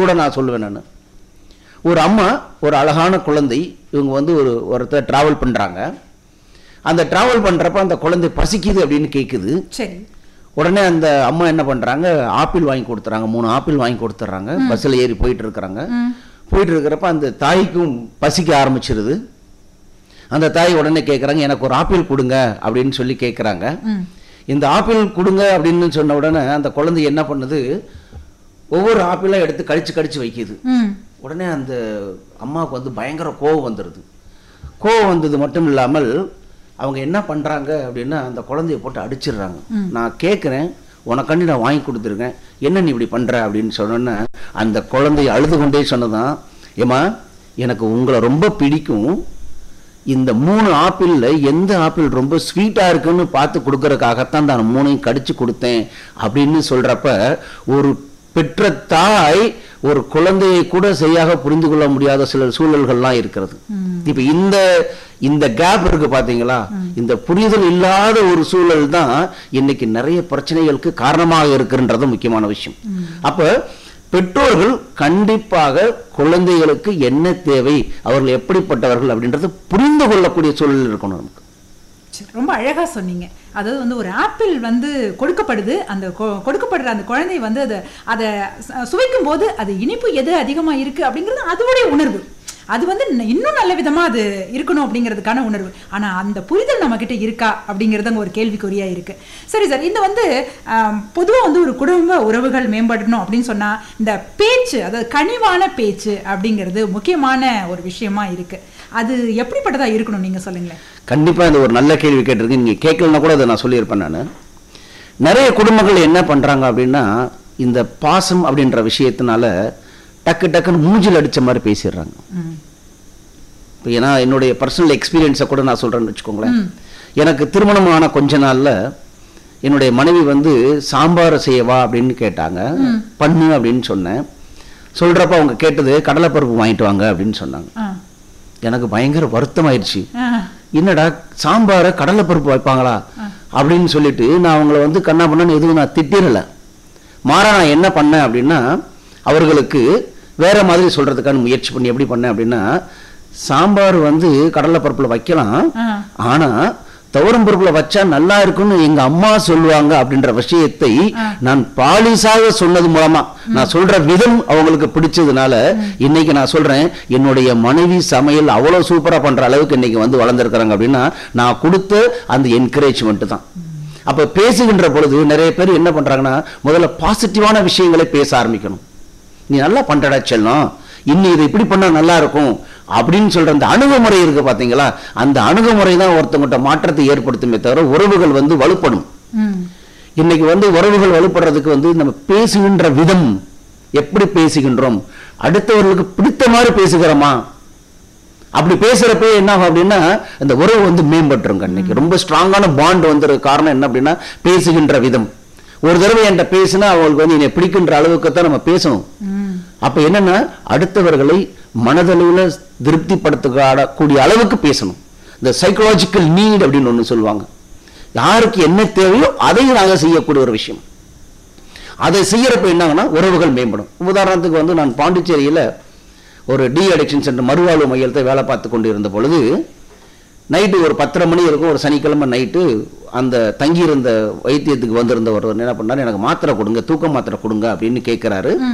கூட நான் சொல்லுவேன் நான் ஒரு அம்மா ஒரு அழகான குழந்தை இவங்க வந்து ஒரு ஒருத்தர் டிராவல் பண்றாங்க அந்த டிராவல் பண்றப்ப அந்த குழந்தை பசிக்குது அப்படின்னு கேட்குது சரி உடனே அந்த அம்மா என்ன பண்றாங்க ஆப்பிள் வாங்கி கொடுத்துறாங்க மூணு ஆப்பிள் வாங்கி கொடுத்துட்றாங்க பஸ்ஸில் ஏறி போயிட்டு இருக்கிறாங்க போயிட்டு இருக்கிறப்ப அந்த தாய்க்கும் பசிக்க ஆரம்பிச்சிருது அந்த தாய் உடனே கேட்குறாங்க எனக்கு ஒரு ஆப்பிள் கொடுங்க அப்படின்னு சொல்லி கேட்குறாங்க ம் இந்த ஆப்பிள் கொடுங்க அப்படின்னு சொன்ன உடனே அந்த குழந்தை என்ன பண்ணுது ஒவ்வொரு ஆப்பிளாக எடுத்து கடிச்சு கடிச்சு வைக்குது ம் உடனே அந்த அம்மாவுக்கு வந்து பயங்கர கோவம் வந்துடுது கோவம் வந்தது மட்டும் இல்லாமல் அவங்க என்ன பண்ணுறாங்க அப்படின்னா அந்த குழந்தைய போட்டு அடிச்சிடுறாங்க நான் கேட்குறேன் உனக்காண்டி நான் வாங்கி கொடுத்துருக்கேன் என்ன நீ இப்படி பண்ணுற அப்படின்னு சொன்னோன்னே அந்த குழந்தை அழுது கொண்டே சொன்னதான் ஏமா எனக்கு உங்களை ரொம்ப பிடிக்கும் இந்த மூணு ஆப்பிளில் எந்த ஆப்பிள் ரொம்ப ஸ்வீட்டாக இருக்குன்னு பார்த்து கொடுக்கறதுக்காகத்தான் நான் மூணையும் கடிச்சு கொடுத்தேன் அப்படின்னு சொல்கிறப்ப ஒரு பெற்ற தாய் ஒரு குழந்தையை கூட சரியாக புரிந்து கொள்ள முடியாத சில சூழல்கள்லாம் இருக்கிறது இப்போ இந்த இந்த கேப் இருக்கு பாத்தீங்களா இந்த புரிதல் இல்லாத ஒரு சூழல் தான் இன்னைக்கு நிறைய பிரச்சனைகளுக்கு காரணமாக இருக்குன்றது முக்கியமான விஷயம் அப்ப பெற்றோர்கள் கண்டிப்பாக குழந்தைகளுக்கு என்ன தேவை அவர்கள் எப்படிப்பட்டவர்கள் அப்படின்றத புரிந்து கொள்ளக்கூடிய சூழல் இருக்கணும் நமக்கு சரி, ரொம்ப அழகா சொன்னீங்க அதாவது வந்து ஒரு ஆப்பிள் வந்து கொடுக்கப்படுது அந்த கொ- கொடுக்கப்படுற அந்த குழந்தை வந்து அதை அதை ச- சுவைக்கும் போது அது இனிப்பு எது அதிகமா இருக்கு அப்படிங்கிறது அதோடைய உணர்வு அது வந்து ந- இன்னும் நல்ல விதமா அது இருக்கணும் அப்படிங்கிறதுக்கான உணர்வு ஆனா அந்த புரிதல் நம்ம கிட்ட இருக்கா அப்படிங்கிறது அங்க ஒரு கேள்விக்குறியா இருக்கு சரி சார் இந்த வந்து ஆம், பொதுவா வந்து ஒரு குடும்ப உறவுகள் மேம்படணும் அப்படின்னு சொன்னா இந்த பேச்சு அதாவது கனிவான பேச்சு அப்படிங்கிறது முக்கியமான ஒரு விஷயமா இருக்கு அது எப்படிப்பட்டதா இருக்கணும் நீங்க சொல்லுங்களேன் கண்டிப்பா இந்த ஒரு நல்ல கேள்வி கேட்டிருக்கீங்க நீங்க கேட்கலன்னா கூட அதை நான் சொல்லியிருப்பேன் நான் நிறைய குடும்பங்கள் என்ன பண்றாங்க அப்படின்னா இந்த பாசம் அப்படின்ற விஷயத்தினால டக்கு டக்குன்னு மூஞ்சில் அடிச்ச மாதிரி பேசிடுறாங்க ம் இப்போ ஏன்னா என்னுடைய பர்சனல் எக்ஸ்பீரியன்ஸை கூட நான் சொல்கிறேன்னு வச்சுக்கோங்களேன் எனக்கு திருமணம் ஆன கொஞ்ச நாள்ல என்னுடைய மனைவி வந்து சாம்பார் செய்யவா அப்படின்னு கேட்டாங்க பண்ணு அப்படின்னு சொன்னேன் சொல்றப்ப அவங்க கேட்டது கடலைப்பருப்பு வாங்கிட்டு வாங்க அப்படின்னு சொன்னாங்க ஆ எனக்கு பயங்கர வருத்தமாயிருச்சு ஆ என்னடா சாம்பாரை கடலைப்பருப்பு வைப்பாங்களா அப்படின்னு சொல்லிட்டு நான் அவங்கள வந்து கண்ணா பண்ணு எதுவும் நான் திட்டிரல மாறா நான் என்ன பண்ணேன் அப்படின்னா அவர்களுக்கு வேற மாதிரி சொல்றதுக்கான முயற்சி பண்ணி எப்படி பண்ணேன் அப்படின்னா சாம்பார் வந்து கடலைப்பருப்புல வைக்கலாம் ஆ ஆனா துவரம் பருப்புல வச்சா நல்லா இருக்கும்னு எங்க அம்மா சொல்லுவாங்க அப்படின்ற விஷயத்தை நான் பாலிசாக சொன்னது மூலமா நான் சொல்ற விதம் அவங்களுக்கு பிடிச்சதுனால இன்னைக்கு நான் சொல்றேன் என்னுடைய மனைவி சமையல் அவ்வளவு சூப்பரா பண்ற அளவுக்கு இன்னைக்கு வந்து வளர்ந்துருக்கிறாங்க அப்படின்னா நான் கொடுத்த அந்த என்கரேஜ்மெண்ட் தான் அப்ப பேசுகின்ற பொழுது நிறைய பேர் என்ன பண்றாங்கன்னா முதல்ல பாசிட்டிவான விஷயங்களை பேச ஆரம்பிக்கணும் நீ நல்லா பண்றடா செல்லம் இன்னும் இதை இப்படி பண்ணா நல்லா இருக்கும் அப்படின்னு சொல்ற அந்த அணுகுமுறை இருக்கு பாத்தீங்களா அந்த அணுகுமுறை தான் ஒருத்தவங்கிட்ட மாற்றத்தை ஏற்படுத்துமே தவிர உறவுகள் வந்து வலுப்படும் ம் இன்னைக்கு வந்து உறவுகள் வலுப்படுறதுக்கு வந்து நம்ம பேசுகின்ற விதம் எப்படி பேசுகின்றோம் அடுத்தவர்களுக்கு பிடித்த மாதிரி பேசுகிறோமா அப்படி பேசுறப்ப என்ன ஆகும் அப்படின்னா அந்த உறவு வந்து மேம்பட்டுருங்க இன்னைக்கு ரொம்ப ஸ்ட்ராங்கான பாண்ட் வந்துரு காரணம் என்ன அப்படின்னா பேசுகின்ற விதம் ஒரு தடவை என்கிட்ட பேசினா அவங்களுக்கு வந்து என்னை பிடிக்கின்ற அளவுக்கு தான் நம்ம பேசணும் ம் அப்ப என்னன்னா அடுத்தவர்களை மனதளவுல திருப்திப்படுத்த கூடிய அளவுக்கு பேசணும் இந்த சைக்கலாஜிக்கல் நீட் அப்படின்னு ஒண்ணு சொல்லுவாங்க யாருக்கு என்ன தேவையோ அதை நாங்க செய்யக்கூடிய ஒரு விஷயம் அதை செய்யறப்ப என்னங்கன்னா உறவுகள் மேம்படும் உதாரணத்துக்கு வந்து நான் பாண்டிச்சேரியில ஒரு டி அடிக்ஷன் சென்டர் மறுவாழ்வு மையத்தை வேலை பார்த்து கொண்டு இருந்த பொழுது நைட்டு ஒரு பத்தரை மணி இருக்கும் ஒரு சனிக்கிழமை நைட்டு அந்த தங்கியிருந்த வைத்தியத்துக்கு வந்திருந்த ஒருவர் என்ன பண்ணாரு எனக்கு மாத்திரை கொடுங்க தூக்க மாத்திரை கொடுங்க அப்படின்னு கேட்கிறாரு ம்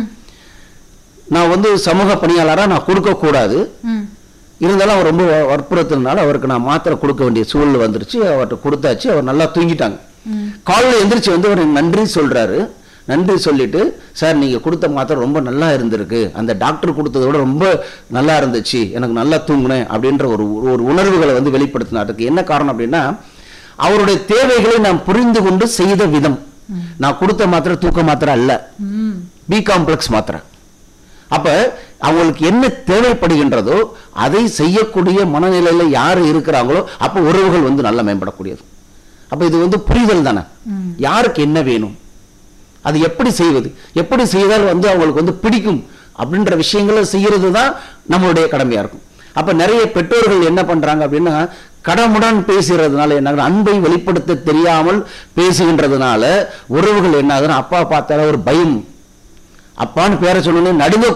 நான் வந்து சமூக பணியாளரா நான் கொடுக்க கூடாது ம் இருந்தாலும் அவர் ரொம்ப வ- வற்புறுத்தினால அவருக்கு நான் மாத்திரை கொடுக்க வேண்டிய சூழ்நிலை வந்துருச்சு அவர்கிட்ட கொடுத்தாச்சு அவர் நல்லா தூங்கிட்டாங்க காலையில் எந்திரிச்சு வந்து அவர் எனக்கு நன்றி சொல்றாரு நன்றி சொல்லிட்டு சார் நீங்க கொடுத்த மாத்திரை ரொம்ப நல்லா இருந்திருக்கு அந்த டாக்டர் கொடுத்ததை விட ரொம்ப நல்லா இருந்துச்சு எனக்கு நல்லா தூங்குனேன் அப்படின்ற ஒரு ஒரு உணர்வுகளை வந்து வெளிப்படுத்தினாருக்கு என்ன காரணம் அப்படின்னா அவருடைய தேவைகளை நான் புரிந்து கொண்டு செய்த விதம் நான் கொடுத்த மாத்திரை தூக்க மாத்திரை அல்ல ம் பி காம்ப்ளெக்ஸ் மாத்திரை அப்ப அவங்களுக்கு என்ன தேவைப்படுகின்றதோ அதை செய்யக்கூடிய மனநிலையில யாரு இருக்கிறாங்களோ அப்ப உறவுகள் வந்து நல்லா மேம்படக்கூடியது அப்ப இது வந்து புரிதல் தானே யாருக்கு என்ன வேணும் அது எப்படி செய்வது எப்படி செய்தால் வந்து அவங்களுக்கு வந்து பிடிக்கும் அப்படின்ற விஷயங்களை செய்யறது தான் நம்மளுடைய கடமையா இருக்கும் அப்ப நிறைய பெற்றோர்கள் என்ன பண்றாங்க அப்படின்னா கடமுடன் பேசுறதுனால என்ன ஆகுது? அன்பை வெளிப்படுத்த தெரியாமல் பேசுகின்றதுனால உறவுகள் என்ன ஆகுதுன்னா அப்பா பார்த்தால ஒரு பயம் அப்பான்னு பேரை சொன்னோன்னே நடுங்க